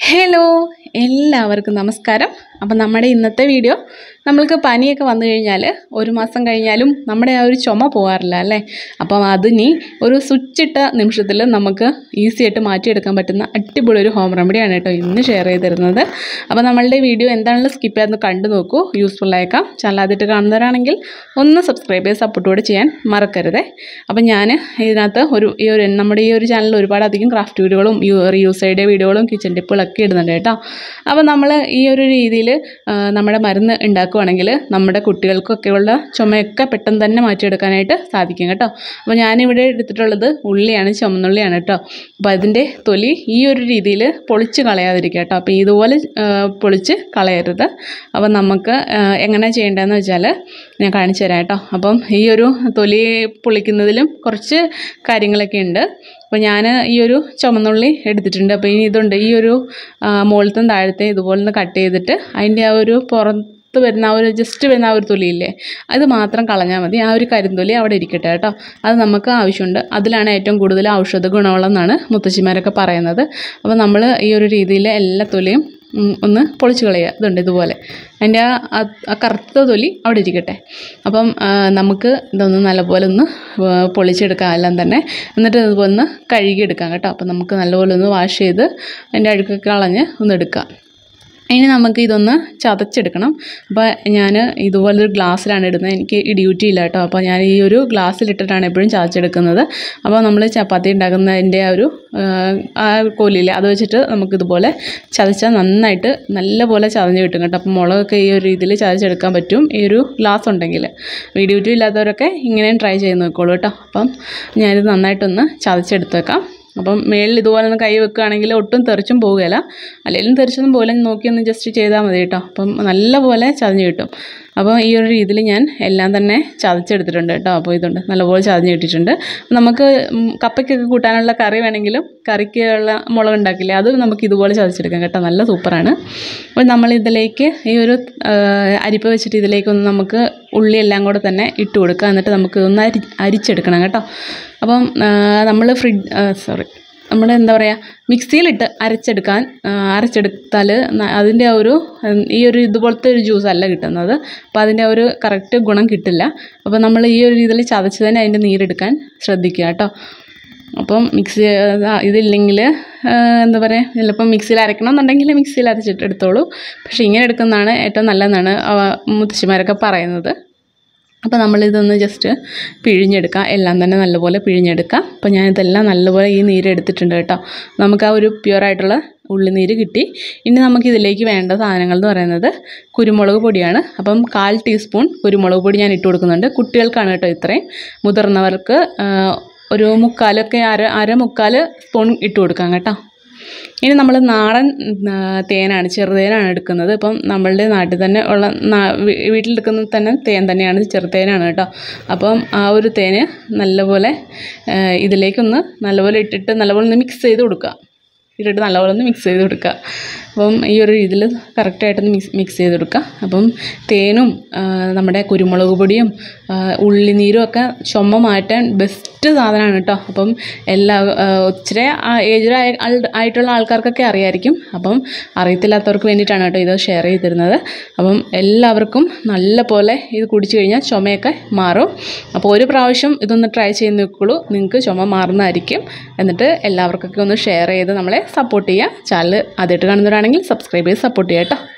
hello എല്ലാവർക്കും നമസ്കാരം അപ്പം നമ്മുടെ ഇന്നത്തെ വീഡിയോ നമ്മൾക്ക് പനിയൊക്കെ വന്നു കഴിഞ്ഞാൽ ഒരു മാസം കഴിഞ്ഞാലും നമ്മുടെ ആ ഒരു ചുമ പോകാറില്ല അല്ലേ അപ്പം അതിനി ഒരു സ്വിച്ച് ഇട്ട നിമിഷത്തിൽ നമുക്ക് ഈസി ആയിട്ട് മാറ്റിയെടുക്കാൻ പറ്റുന്ന അടിപൊളി ഒരു ഹോം റെമഡിയാണ് കേട്ടോ ഇന്ന് ഷെയർ ചെയ്ത് തരുന്നത് അപ്പോൾ നമ്മളുടെ വീഡിയോ എന്താണെങ്കിലും സ്കിപ്പ് ചെയ്യാതെ കണ്ടു നോക്കൂ യൂസ്ഫുൾ ആയേക്കാം ചാനൽ ആദ്യമായിട്ട് കാണുന്നവരാണെങ്കിൽ ഒന്ന് സബ്സ്ക്രൈബ് ചെയ്ത് സപ്പോർട്ട് കൂടെ ചെയ്യാൻ മറക്കരുതേ അപ്പം ഞാൻ ഇതിനകത്ത് ഒരു ഈ ഒരു നമ്മുടെ ഈ ഒരു ചാനലിൽ ഒരുപാട് അധികം ക്രാഫ്റ്റ് വീഡിയോകളും റീയൂസ് ഐഡിയ വീഡിയോകളും കിച്ചൺ ടിപ്പുകളൊക്കെ ഇടുന്നുണ്ട് കേട്ടോ അപ്പോൾ നമ്മൾ ഈ ഒരു രീതിയിൽ നമ്മുടെ മരുന്ന് ഉണ്ടാക്കുവാണെങ്കിൽ നമ്മുടെ കുട്ടികൾക്കൊക്കെയുള്ള ചുമയൊക്കെ പെട്ടെന്ന് തന്നെ മാറ്റിയെടുക്കാനായിട്ട് സാധിക്കും കേട്ടോ അപ്പോൾ ഞാനിവിടെ എടുത്തിട്ടുള്ളത് ഉള്ളിയാണ് ചുമന്നുള്ളിയാണ് കേട്ടോ അപ്പോൾ അതിൻ്റെ തൊലി ഈ ഒരു രീതിയിൽ പൊളിച്ച് കളയാതിരിക്കുക കേട്ടോ അപ്പോൾ ഇതുപോലെ ആ, പൊളിച്ച് കളയരുത് അപ്പോൾ നമുക്ക് ആ, എങ്ങനെ ചെയ്യേണ്ടതെന്ന് വെച്ചാൽ ഞാൻ കാണിച്ചു തരാം കേട്ടോ അപ്പം ഈ ഒരു തൊലി പൊളിക്കുന്നതിലും കുറച്ച് കാര്യങ്ങളൊക്കെ ഉണ്ട് അപ്പോൾ ഞാൻ ഈ ഒരു ചുമന്നുള്ളി എടുത്തിട്ടുണ്ട് അപ്പോൾ ഇനി ഇതുണ്ട് ഈ ഒരു മുകളിലത്തും താഴത്തെ ഇതുപോലെ ഒന്ന് കട്ട് ചെയ്തിട്ട് അതിൻ്റെ ആ ഒരു പുറത്ത് വരുന്ന ആ ഒരു ജസ്റ്റ് വരുന്ന ആ ഒരു തൊലിയില്ലേ അത് മാത്രം കളഞ്ഞാൽ മതി ആ ഒരു കരിന്തൊലി അവിടെ ഇരിക്കട്ടെ കേട്ടോ അത് നമുക്ക് ആവശ്യമുണ്ട് അതിലാണ് ഏറ്റവും കൂടുതൽ ഔഷധ ഗുണമുള്ളതെന്നാണ് മുത്തശ്ശിമാരൊക്കെ പറയുന്നത് അപ്പോൾ നമ്മൾ ഈ ഒരു രീതിയിൽ എല്ലാ തൊലിയും ഉം, ഒന്ന് പൊളിച്ച് കളയുക ഇതുണ്ട് ഇതുപോലെ അതിൻ്റെ ആ ആ- ആ കറുത്ത തൊലി അവിടെ ഇരിക്കട്ടെ അപ്പം ആ, നമുക്ക് ഇതൊന്ന് നല്ലപോലെ ഒന്ന് ആ, പൊളിച്ചെടുക്കാം എല്ലാം തന്നെ എന്നിട്ട് ഇതുപോലെ ഒന്ന് കഴുകിയെടുക്കാം കേട്ടോ അപ്പം നമുക്ക് നല്ലപോലെ ഒന്ന് വാഷ് ചെയ്ത് അതിൻ്റെ അഴുക്കൊക്കെ കളഞ്ഞ് ഒന്ന് എടുക്കാം ഇനി നമുക്ക് ഇതൊന്ന് ചതച്ചെടുക്കണം അപ്പോൾ ഞാൻ ഇതുപോലൊരു ഗ്ലാസ്സിലാണ് ഇടുന്നത് എനിക്ക് ഈ ഡ്യൂട്ടി ഇല്ല കേട്ടോ അപ്പോൾ ഞാൻ ഈ ഒരു ഗ്ലാസ്സിലിട്ടിട്ടാണ് എപ്പോഴും ചതച്ചെടുക്കുന്നത് അപ്പോൾ നമ്മൾ ചപ്പാത്തി ഉണ്ടാക്കുന്നതിൻ്റെ ആ ഒരു ആ, ആ കോലില്ലേ അത് വെച്ചിട്ട് നമുക്കിതുപോലെ ചതച്ചാൽ നന്നായിട്ട് നല്ലപോലെ ചതഞ്ഞ് കിട്ടും കേട്ടോ അപ്പോൾ മുളകൊക്കെ ഈ ഒരു രീതിയിൽ ചതച്ചെടുക്കാൻ പറ്റും ഈ ഒരു ഗ്ലാസ് ഉണ്ടെങ്കിൽ ഈ ഡ്യൂട്ടി ഇല്ലാത്തവരൊക്കെ ഇങ്ങനെയും ട്രൈ ചെയ്ത് നോക്കിക്കോളൂ കേട്ടോ അപ്പം ഞാനിത് നന്നായിട്ടൊന്ന് ചതച്ചെടുത്ത് വെക്കാം അപ്പം മേളിൽ ഇതുപോലെ ഒന്ന് കൈ വെക്കുകയാണെങ്കിൽ ഒട്ടും തെറിച്ചും പോവുകയില്ല അല്ലെങ്കിലും തെറിച്ചൊന്നും പോലെ നോക്കി ഒന്ന് ജസ്റ്റ് ചെയ്താൽ മതി കേട്ടോ അപ്പം നല്ലപോലെ ചതഞ്ഞ് കിട്ടും അപ്പോൾ ഈ ഒരു രീതിയിൽ ഞാൻ എല്ലാം തന്നെ ചതച്ചെടുത്തിട്ടുണ്ട് കേട്ടോ അപ്പോൾ ഇതുണ്ട് നല്ലപോലെ ചതഞ്ഞ് കിട്ടിയിട്ടുണ്ട് നമുക്ക് ഉം, കപ്പയ്ക്കൊക്കെ കൂട്ടാനുള്ള കറി വേണമെങ്കിലും കറിക്കുള്ള മുളക് ഉണ്ടാക്കില്ലേ അത് നമുക്ക് ഇതുപോലെ ചതച്ചെടുക്കാം കേട്ടോ നല്ല സൂപ്പറാണ് അപ്പോൾ നമ്മൾ ഇതിലേക്ക് ഈ ഒരു ആ, അരിപ്പ വെച്ചിട്ട് ഇതിലേക്കൊന്ന് നമുക്ക് ഉള്ളി എല്ലാം കൂടെ തന്നെ ഇട്ട് കൊടുക്കുക എന്നിട്ട് നമുക്ക് ഒന്ന് അരി അരിച്ചെടുക്കണം കേട്ടോ അപ്പം നമ്മൾ ഫ്രിഡ് സോറി നമ്മൾ എന്താ പറയുക മിക്സിയിലിട്ട് അരച്ചെടുക്കാൻ ആ, അരച്ചെടുത്താൽ ന- അതിൻ്റെ ആ ഒരു ഉം, ഈ ഒരു ഇതുപോലത്തെ ഒരു ജ്യൂസ് അല്ല കിട്ടുന്നത് അപ്പോൾ അതിൻ്റെ ആ ഒരു കറക്റ്റ് ഗുണം കിട്ടില്ല അപ്പോൾ നമ്മൾ ഈ ഒരു രീതിയിൽ ചതച്ച് തന്നെ അതിൻ്റെ നീരെടുക്കാൻ ശ്രദ്ധിക്കുക കേട്ടോ അപ്പം മിക്സി ആ, ഇതില്ലെങ്കിൽ ആ, എന്താ പറയുക ചിലപ്പം മിക്സിയിൽ അരക്കണം എന്നുണ്ടെങ്കിൽ മിക്സിയിൽ അരച്ചിട്ട് എടുത്തോളൂ പക്ഷേ ഇങ്ങനെ എടുക്കുന്നതാണ് ഏറ്റവും നല്ലതെന്നാണ് ആ, മുത്തശ്ശിമാരൊക്കെ പറയുന്നത് അപ്പോൾ നമ്മളിതൊന്ന് ജസ്റ്റ് പിഴിഞ്ഞെടുക്കാം എല്ലാം തന്നെ നല്ലപോലെ പിഴിഞ്ഞെടുക്കാം അപ്പോൾ ഞാനിതെല്ലാം നല്ലപോലെ ഈ നീര് എടുത്തിട്ടുണ്ട് കേട്ടോ നമുക്ക് ആ ഒരു പ്യുവറായിട്ടുള്ള ഉള്ളിനീര് കിട്ടി ഇനി നമുക്ക് ഇതിലേക്ക് വേണ്ട സാധനങ്ങൾ എന്ന് പറയുന്നത് കുരുമുളക് പൊടിയാണ് അപ്പം കാൽ ടീസ്പൂൺ കുരുമുളക് പൊടി ഞാൻ ഇട്ട് കൊടുക്കുന്നുണ്ട് കുട്ടികൾക്കാണ് കേട്ടോ ഇത്രയും മുതിർന്നവർക്ക് ആ, ഒരു മുക്കാലൊക്കെ അര അര മുക്കാൽ സ്പൂൺ ഇട്ട് കൊടുക്കാം കേട്ടോ ഇനി നമ്മൾ നാടൻ ആ, തേനാണ് ചെറുതേനാണ് എടുക്കുന്നത് ഇപ്പം നമ്മളുടെ നാട്ടിൽ തന്നെ ഉള്ള നാ- വീ- വീട്ടിലെടുക്കുന്ന തന്നെ തേൻ തന്നെയാണ് ചെറുതേനാണ് കേട്ടോ അപ്പം ആ ഒരു തേന് നല്ലപോലെ ആ, ഇതിലേക്കൊന്ന് നല്ലപോലെ ഇട്ടിട്ട് നല്ലപോലെ ഒന്ന് മിക്സ് ചെയ്ത് കൊടുക്കുക ഇട്ടിട്ട് നല്ലപോലെ ഒന്ന് മിക്സ് ചെയ്ത് കൊടുക്കുക അപ്പം ഈ ഒരു രീതിയിൽ കറക്റ്റായിട്ടൊന്ന് മിക്സ് മിക്സ് ചെയ്ത് കൊടുക്കുക അപ്പം തേനും ആ, നമ്മുടെ കുരുമുളക് പൊടിയും ആ, ഉള്ളിനീരും ഒക്കെ ചുമ മാറ്റാൻ ബെസ്റ്റ് സാധനമാണ് കേട്ടോ അപ്പം എല്ലാ ആ, ഇച്ചിരി ഏജ്ഡ് ആയിട്ടുള്ള ആൾക്കാർക്കൊക്കെ അറിയായിരിക്കും അപ്പം അറിയത്തില്ലാത്തവർക്ക് വേണ്ടിയിട്ടാണ് കേട്ടോ ഇത് ഷെയർ ചെയ്ത് തരുന്നത് അപ്പം എല്ലാവർക്കും നല്ല പോലെ ഇത് കുടിച്ചു കഴിഞ്ഞാൽ ചുമയൊക്കെ മാറും അപ്പോൾ ഒരു പ്രാവശ്യം ഇതൊന്ന് ട്രൈ ചെയ്ത് നോക്കുള്ളൂ നിങ്ങൾക്ക് ചുമ മാറുന്നതായിരിക്കും എന്നിട്ട് എല്ലാവർക്കൊക്കെ ഒന്ന് ഷെയർ ചെയ്ത് നമ്മളെ സപ്പോർട്ട് ചെയ്യുക ചാനൽ ആദ്യമായിട്ട് കാണുന്നവരാണെങ്കിൽ സബ്സ്ക്രൈബ് ചെയ്ത് സപ്പോർട്ട് ചെയ്യുക കേട്ടോ